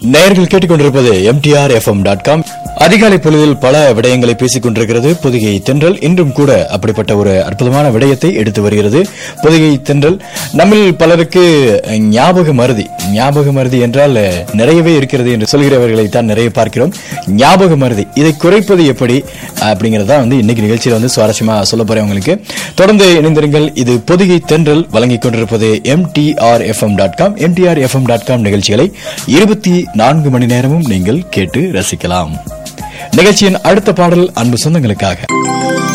நேயர்கள் கேட்டுக்கொண்டிருப்பது MTR FM dot com அதிகாலை பொழுதில் பல விடயங்களை பேசிக் கொண்டிருக்கிறது பொதிகை தென்றல் இன்றும் கூட அப்படிப்பட்ட ஒரு அற்புதமான விடயத்தை எடுத்து வருகிறது பொதிகை தென்றல் நம்மில் பலருக்கு ஞாபக மருதி ஞாபக மருதி என்றால் நிறையவே இருக்கிறது என்று சொல்கிறவர்களை தான் நிறைய பார்க்கிறோம் ஞாபக மருதி இதை குறைப்பது எப்படி அப்படிங்கறத வந்து இன்னைக்கு நிகழ்ச்சியில வந்து சுவாரஸ்யமா சொல்ல போறேன் உங்களுக்கு தொடர்ந்து இணைந்திருங்கள் இது பொதிகை தென்றல் வழங்கிக் கொண்டிருப்பது MTR FM dot com MTR FM dot com நிகழ்ச்சிகளை இருபத்தி நான்கு மணி நேரமும் நீங்கள் கேட்டு ரசிக்கலாம் நிகழ்ச்சியின் அடுத்த பாடல் அன்பு சொந்தங்களுக்காக